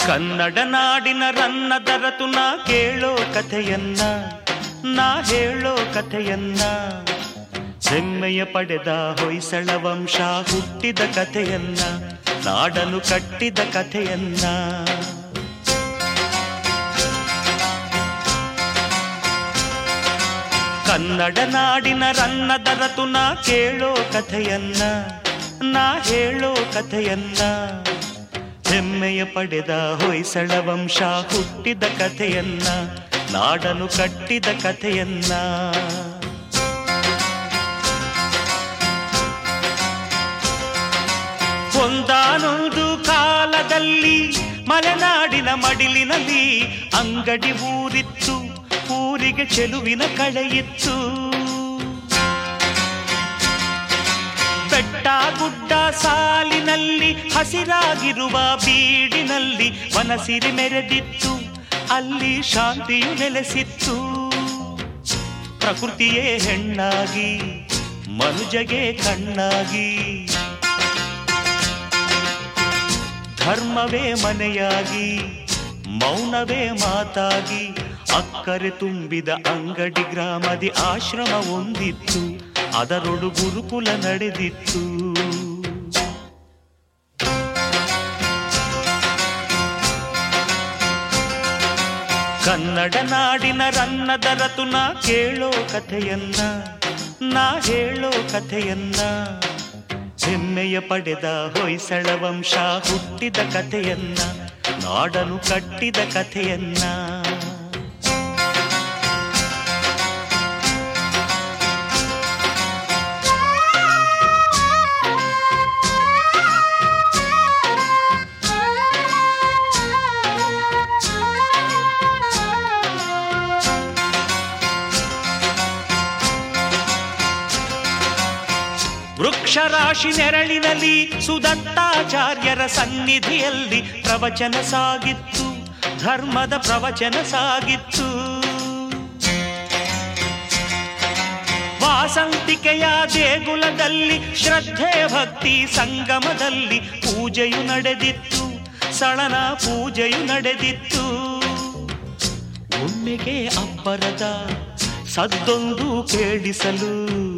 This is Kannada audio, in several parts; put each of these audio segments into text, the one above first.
ಕನ್ನಡ ನಾಡಿನ ರನ್ನ ದರತು ನಾ ಕೇಳೋ ಕಥೆಯನ್ನ ನಾ ಹೇಳೋ ಕಥೆಯನ್ನ ಹೆಮ್ಮೆಯ ಪಡೆದ ಹೊಯ್ಸಳ ವಂಶ ಹುಟ್ಟಿದ ಕಥೆಯನ್ನ ನಾಡನು ಕಟ್ಟಿದ ಕಥೆಯನ್ನ ಕನ್ನಡ ನಾಡಿನ ರನ್ನ ದರತು ನಾ ಕೇಳೋ ಕಥೆಯನ್ನ ನಾ ಹೇಳೋ ಕಥೆಯನ್ನ ಹೆಮ್ಮೆಯ ಪಡೆದ ಹೊಯ್ಸಳ ವಂಶ ಹುಟ್ಟಿದ ಕಥೆಯನ್ನ ನಾಡನು ಕಟ್ಟಿದ ಕಥೆಯನ್ನ ಒಂದಾನೊಂದು ಕಾಲದಲ್ಲಿ ಮಲೆನಾಡಿನ ಮಡಿಲಿನಲ್ಲಿ ಅಂಗಡಿ ಊರಿತ್ತು ಊರಿಗೆ ಚೆಲುವಿನ ಕಳೆಯಿತ್ತು ಬೆಟ್ಟ ಗುಡ್ಡ ಸಾಲಿನಲ್ಲಿ ಹಸಿರಾಗಿರುವ ಬೀಡಿನಲ್ಲಿ ವನಸಿರಿ ಮೆರೆದಿತ್ತು ಅಲ್ಲಿ ಶಾಂತಿಯು ನೆಲೆಸಿತ್ತು ಪ್ರಕೃತಿಯೇ ಹೆಣ್ಣಾಗಿ ಮನುಜಗೆ ಕಣ್ಣಾಗಿ ಧರ್ಮವೇ ಮನೆಯಾಗಿ ಮೌನವೇ ಮಾತಾಗಿ ಅಕ್ಕರೆ ತುಂಬಿದ ಅಂಗಡಿ ಗ್ರಾಮದಿ ಆಶ್ರಮ ಒಂದಿತ್ತು ಅದರೊಳು ಗುರುಕುಲ ನಡೆದಿತ್ತು ಕನ್ನಡ ನಾಡಿನ ರನ್ನ ದರತು ನಾ ಕೇಳೋ ಕಥೆಯನ್ನ ನಾ ಹೇಳೋ ಕಥೆಯನ್ನ ಹೆಮ್ಮೆಯ ಪಡೆದ ಹೊಯ್ಸಳ ವಂಶ ಹುಟ್ಟಿದ ಕಥೆಯನ್ನ ನಾಡನು ಕಟ್ಟಿದ ಕಥೆಯನ್ನ ವೃಕ್ಷರಾಶಿ ನೆರಳಿನಲ್ಲಿ ಸುದತ್ತಾಚಾರ್ಯರ ಸನ್ನಿಧಿಯಲ್ಲಿ ಪ್ರವಚನ ಸಾಗಿತ್ತು ಧರ್ಮದ ಪ್ರವಚನ ಸಾಗಿತ್ತು ವಾಸಂತಿಕೆಯ ದೇಗುಲದಲ್ಲಿ ಶ್ರದ್ಧೆ ಭಕ್ತಿ ಸಂಗಮದಲ್ಲಿ ಪೂಜೆಯು ನಡೆದಿತ್ತು ಸಳನ ಪೂಜೆಯು ನಡೆದಿತ್ತು ಒಮ್ಮೆಗೆ ಅಬ್ಬರದ ಸದ್ದೊಂದು ಕೇಳಿಸಲು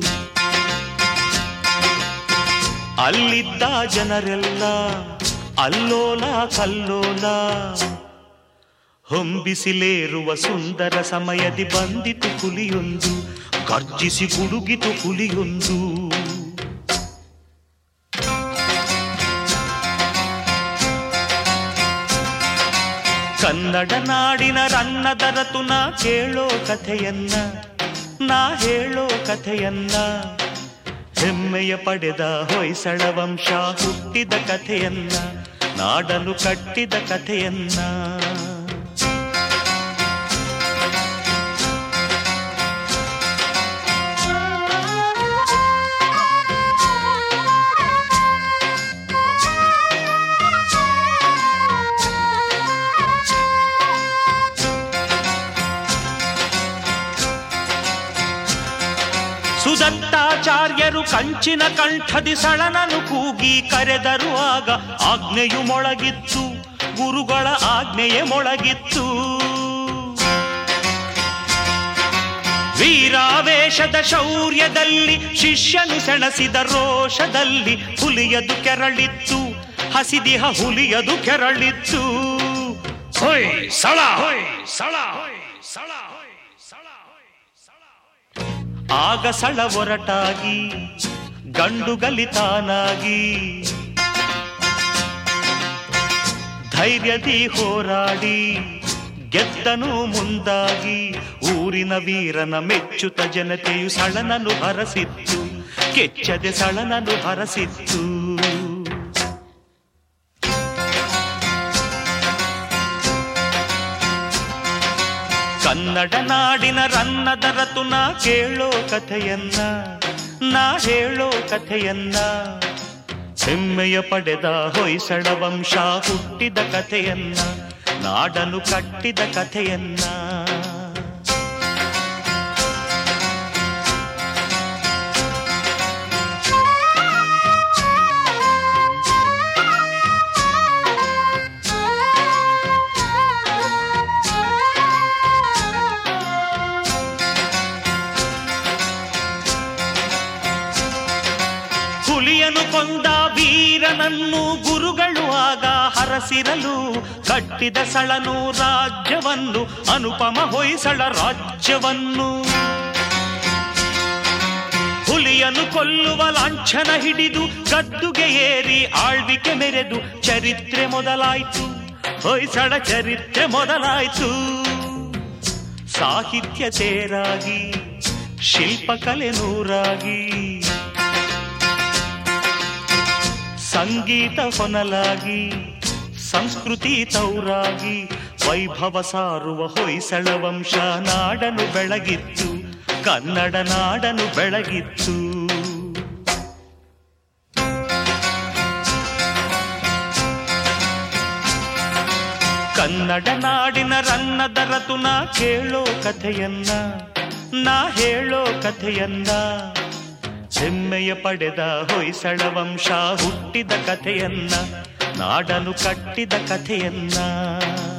ಅಲ್ಲಿದ್ದ ಜನರೆಲ್ಲ ಅಲ್ಲೋಲ ಕಲ್ಲೋಲ ಹೊಂಬಿಸಿಲೇರುವ ಸುಂದರ ಸಮಯದಿ ಬಂದಿತು ಹುಲಿಯೊಂದು ಗರ್ಜಿಸಿ ಗುಡುಗಿತು ಹುಲಿಯೊಂದು ಕನ್ನಡ ನಾಡಿನ ರನ್ನ ದರತು ನಾ ಕೇಳೋ ಕಥೆಯನ್ನ ನಾ ಹೇಳೋ ಕಥೆಯನ್ನ ಹೆಮ್ಮೆಯ ಪಡೆದ ಹೊಯ್ಸಳ ವಂಶ ಹುಟ್ಟಿದ ಕಥೆಯನ್ನ ನಾಡನು ಕಟ್ಟಿದ ಕಥೆಯನ್ನ ಸುದತ್ತಾಚಾರ್ಯರು ಕಂಚಿನ ಕಂಠದಿ ಸಳನನು ಕೂಗಿ ಕರೆದರು ಆಗ ಆಜ್ಞೆಯು ಮೊಳಗಿತ್ತು ಗುರುಗಳ ಆಜ್ಞೆಯೇ ಮೊಳಗಿತ್ತು ವೀರಾವೇಶದ ಶೌರ್ಯದಲ್ಲಿ ಶಿಷ್ಯನು ಸೆಣಸಿದ ರೋಷದಲ್ಲಿ ಹುಲಿಯದು ಕೆರಳಿತ್ತು ಹಸಿದಿಹ ಹುಲಿಯದು ಕೆರಳಿತ್ತು ಹೊಯ್ ಸಳ ಹೊಯ್ ಸಳ ಹೊಯ್ ಸಳ ಹೊಯ್ ಸಳ ಹೊಯ್ ಸಳ ಆಗ ಸಳ ಒರಟಾಗಿ ಗಂಡು ಗಲಿತಾನಾಗಿ ಧೈರ್ಯದಿ ಹೋರಾಡಿ ಗೆದ್ದನು ಮುಂದಾಗಿ ಊರಿನ ವೀರನ ಮೆಚ್ಚುತ ಜನತೆಯು ಸಳನನು ಹರಸಿತ್ತು ಕೆಚ್ಚದೆ ಸಳನನು ಹರಸಿತ್ತು ಕನ್ನಡ ನಾಡಿನ ರನ್ನ ದರತು ನಾ ಕೇಳೋ ಕಥೆಯನ್ನ ನಾ ಹೇಳೋ ಕಥೆಯನ್ನ ಹೆಮ್ಮೆಯ ಪಡೆದ ಹೊಯ್ಸಳ ವಂಶ ಹುಟ್ಟಿದ ಕಥೆಯನ್ನ ನಾಡನು ಕಟ್ಟಿದ ಕಥೆಯನ್ನ ಹುಲಿಯನು ಕೊಂದ ವೀರನನ್ನು ಗುರುಗಳು ಆಗ ಹರಸಿರಲು ಕಟ್ಟಿದ ಸಳನು ರಾಜ್ಯವನ್ನು ಅನುಪಮ ಹೊಯ್ಸಳ ರಾಜ್ಯವನ್ನು ಹುಲಿಯನು ಕೊಲ್ಲುವ ಲಾಂಛನ ಹಿಡಿದು ಗದ್ದುಗೆ ಏರಿ ಆಳ್ವಿಕೆ ಮೆರೆದು ಚರಿತ್ರೆ ಮೊದಲಾಯ್ತು ಹೊಯ್ಸಳ ಚರಿತ್ರೆ ಮೊದಲಾಯ್ತು ಸಾಹಿತ್ಯ ತೇರಾಗಿ ಶಿಲ್ಪಕಲೆ ನೂರಾಗಿ ಸಂಗೀತ ಹೊನಲಾಗಿ ಸಂಸ್ಕೃತಿ ತೌರಾಗಿ ವೈಭವ ಸಾರುವ ಹೊಯ್ಸಳ ವಂಶ ನಾಡನು ಬೆಳಗಿತ್ತು ಕನ್ನಡ ನಾಡನು ಬೆಳಗಿತ್ತು ಕನ್ನಡ ನಾಡಿನ ರನ್ನದ ರತುನ ಕೇಳೋ ಕಥೆಯನ್ನ ನಾ ಹೇಳೋ ಕಥೆಯನ್ನ ಹೆಮ್ಮೆಯ ಪಡೆದ ಹೊಯ್ಸಳ ವಂಶ ಹುಟ್ಟಿದ ಕಥೆಯನ್ನ ನಾಡನು ಕಟ್ಟಿದ ಕಥೆಯನ್ನ